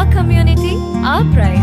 Our community, our pride.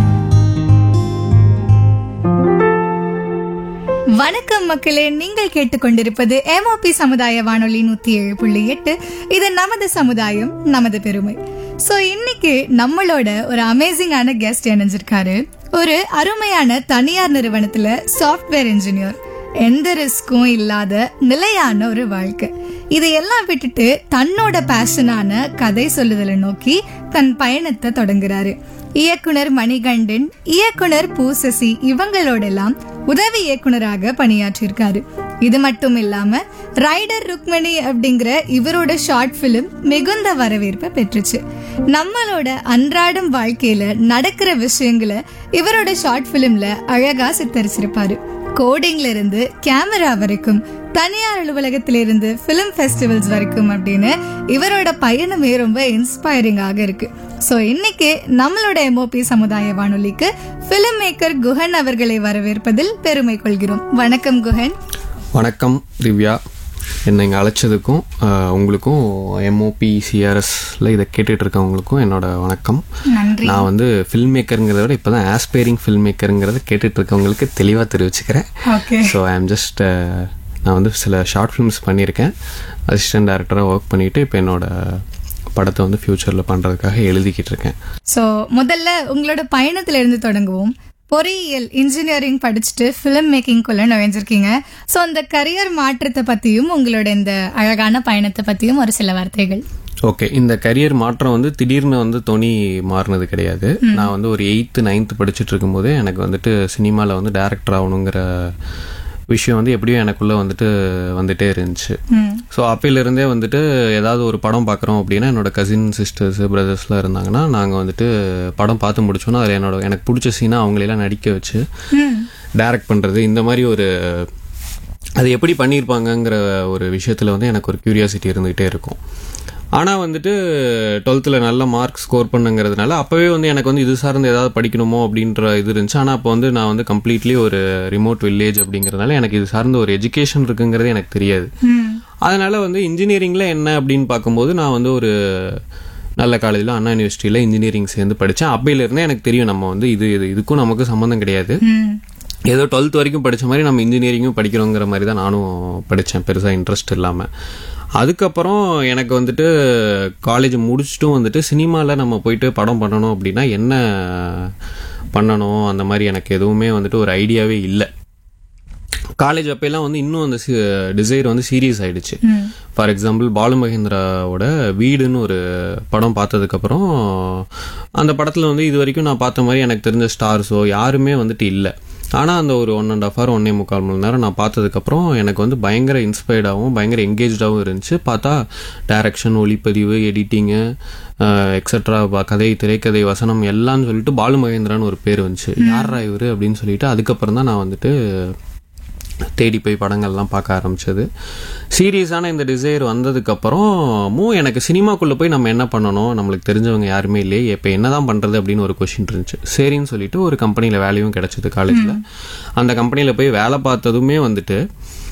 வணக்கம் மக்களே நீங்கள் கேட்டுக்கொண்டிருப்பது எம்ஓபி சமுதாய வானொலி நூத்தி ஏழு புள்ளி எட்டு இது நமது சமுதாயம் நமது பெருமை சோ இன்னைக்கு நம்மளோட ஒரு அமேசிங்கான கெஸ்ட் இணைஞ்சிருக்காரு ஒரு அருமையான தனியார் நிறுவனத்துல சாஃப்ட்வேர் இன்ஜினியர் எந்த ரிஸ்க்கும் இல்லாத நிலையான ஒரு வாழ்க்கை இதையெல்லாம் விட்டுட்டு தன்னோட பேஷனான கதை சொல்லுதலை நோக்கி தன் பயணத்தை தொடங்குறாரு இயக்குனர் மணிகண்டன் இயக்குனர் பூசசி இவங்களோடெல்லாம் உதவி இயக்குனராக பணியாற்றியிருக்காரு இது மட்டும் இல்லாம ரைடர் ருக்மணி அப்படிங்கிற இவரோட ஷார்ட் பிலிம் மிகுந்த வரவேற்பை பெற்றுச்சு நம்மளோட அன்றாடம் வாழ்க்கையில நடக்கிற விஷயங்களை இவரோட ஷார்ட் பிலிம்ல அழகா சித்தரிச்சிருப்பாரு கோடிங்ல இருந்து கேமரா வரைக்கும் தனியார் அலுவலகத்தில இருந்து பிலிம் ஃபெஸ்டிவல்ஸ் வரைக்கும் அப்படின்னு இவரோட பயணமே ரொம்ப இன்ஸ்பைரிங்காக இருக்கு சோ இன்னைக்கு நம்மளோட எம்ஓபி சமுதாய வானொலிக்கு பிலிம் மேக்கர் குஹன் அவர்களை வரவேற்பதில் பெருமை கொள்கிறோம் வணக்கம் குஹன் வணக்கம் திவ்யா என்னை இங்கே அழைச்சதுக்கும் ஆஹ், உங்களுக்கும் எம்ஓபி சிஆர்எஸ்ல இதை கேட்டுட்டு இருக்கவங்களுக்கும் என்னோட வணக்கம் நன்றி நான் வந்து ஃபில்ம் மேக்கருங்கிறத விட இப்போ தான் ஆஸ்பைரிங் ஃபில்ம் மேக்கருங்கிறத கேட்டுட்டு இருக்கவங்களுக்கு தெளிவாக தெரிவிச்சுக்கிறேன் okay so I am just நான் வந்து சில ஷார்ட் ஃபிலிம்ஸ் பண்ணியிருக்கேன் அசிஸ்டன்ட் டேரக்டராக ஒர்க் பண்ணிட்டு இப்போ என்னோட படத்தை வந்து ஃப்யூச்சரில் பண்ணுறதுக்காக எழுதிக்கிட்டு இருக்கேன் சோ முதல்ல உங்களோட பயணத்துல இருந்து தொடங்குவோம் பொறியியல் இன்ஜினியரிங் படிச்சுட்டு ஃபிலிம் மேக்கிங்குள்ள நுழைஞ்சிருக்கீங்க சோ அந்த கரியர் மாற்றத்தை பத்தியும் உங்களோட இந்த அழகான பயணத்தை பத்தியும் ஒரு சில வார்த்தைகள் ஓகே இந்த கரியர் மாற்றம் வந்து திடீர்னு வந்து துணி மாறினது கிடையாது நான் வந்து ஒரு எயித்து நைன்த்து படிச்சுட்டு இருக்கும்போதே எனக்கு வந்துட்டு சினிமாவில் வந்து டேரக்டர் ஆகணுங்கிற விஷயம் வந்து எப்படியும் எனக்குள்ள வந்துட்டு வந்துட்டே இருந்துச்சு ம் ஸோ அப்பையிலிருந்தே வந்துட்டு ஏதாவது ஒரு படம் பார்க்குறோம் அப்படின்னா என்னோட கசின் சிஸ்டர்ஸ் பிரதர்ஸ்லாம் இருந்தாங்கன்னா நாங்கள் வந்துட்டு படம் பார்த்து முடிச்சோன்னா அதில் என்னோட எனக்கு பிடிச்ச சீனை அவங்களெல்லாம் நடிக்க வச்சு ம் டைரக்ட் பண்ணுறது இந்த மாதிரி ஒரு அது எப்படி பண்ணியிருப்பாங்கங்கிற ஒரு விஷயத்தில் வந்து எனக்கு ஒரு கியூரியாசிட்டி இருந்துகிட்டே இருக்கும் ஆனால் வந்துட்டு டுவெல்த்தில் நல்ல மார்க் ஸ்கோர் பண்ணுங்கிறதுனால அப்போவே வந்து எனக்கு வந்து இது சார்ந்து ஏதாவது படிக்கணுமோ அப்படின்ற இது இருந்துச்சு ஆனால் அப்போ வந்து நான் வந்து கம்ப்ளீட்லி ஒரு ரிமோட் வில்லேஜ் அப்படிங்கிறதுனால எனக்கு இது சார்ந்த ஒரு எஜுகேஷன் இருக்குங்கிறது எனக்கு தெரியாது ம் அதனால வந்து இன்ஜினியரிங்கில் என்ன அப்படின்னு பார்க்கும்போது நான் வந்து ஒரு நல்ல காலேஜில் அண்ணா யூனிவர்சிட்டியில் இன்ஜினியரிங் சேர்ந்து படித்தேன் அப்பையிலேருந்தே எனக்கு தெரியும் நம்ம வந்து இது இது இதுக்கும் நமக்கு சம்மந்தம் கிடையாது ம் ஏதோ டுவெல்த் வரைக்கும் படித்த மாதிரி நம்ம இன்ஜினியரிங்கும் படிக்கிறோங்கிற மாதிரி தான் நானும் படித்தேன் பெருசாக இன்ட்ரெஸ்ட் இல்லாமல் அதுக்கப்புறம் எனக்கு வந்துட்டு காலேஜ் முடிச்சுட்டும் வந்துட்டு சினிமாவில் நம்ம போயிட்டு படம் பண்ணணும் அப்படின்னா என்ன பண்ணணும் அந்த மாதிரி எனக்கு எதுவுமே வந்துட்டு ஒரு ஐடியாவே இல்லை காலேஜ் அப்பெல்லாம் வந்து இன்னும் அந்த டிசைர் வந்து சீரியஸ் ஆயிடுச்சு ம் ஃபார் எக்ஸாம்பிள் பாலு மகேந்திராவோட வீடுன்னு ஒரு படம் பார்த்ததுக்கப்புறம் அந்த படத்தில் வந்து இது வரைக்கும் நான் பார்த்த மாதிரி எனக்கு தெரிஞ்ச ஸ்டார்ஸோ யாருமே வந்துட்டு இல்லை ஆனால் அந்த ஒரு ஒன் அண்ட் ஆஃப் ஹவர் ஒன்னே முக்கால் மணி நேரம் நான் பார்த்ததுக்கப்புறம் எனக்கு வந்து பயங்கர இன்ஸ்பயர்டாகவும் பயங்கர எங்கேஜாகவும் இருந்துச்சு பார்த்தா டைரக்ஷன் ஒளிப்பதிவு எடிட்டிங்கு எக்ஸட்ரா கதை திரைக்கதை வசனம் எல்லாம்னு சொல்லிட்டு பாலு மகேந்திரான்னு ஒரு பேர் வந்துச்சு யாரா இவரு அப்படின்னு சொல்லிட்டு அதுக்கப்புறம் தான் நான் வந்துட்டு தேடி போய் படங்கள்லாம் பார்க்க ஆரம்பிச்சது சீரியஸான இந்த டிசைர் வந்ததுக்கப்புறமும் எனக்கு சினிமாக்குள்ளே போய் நம்ம என்ன பண்ணணும் நம்மளுக்கு தெரிஞ்சவங்க யாருமே இல்லையே இப்போ என்னதான் பண்ணுறது அப்படின்னு ஒரு கொஷின் இருந்துச்சு சரின்னு சொல்லிட்டு ஒரு கம்பெனியில் வேலையும் கிடைச்சது காலேஜில் அந்த கம்பெனியில் போய் வேலை பார்த்ததுமே வந்துட்டு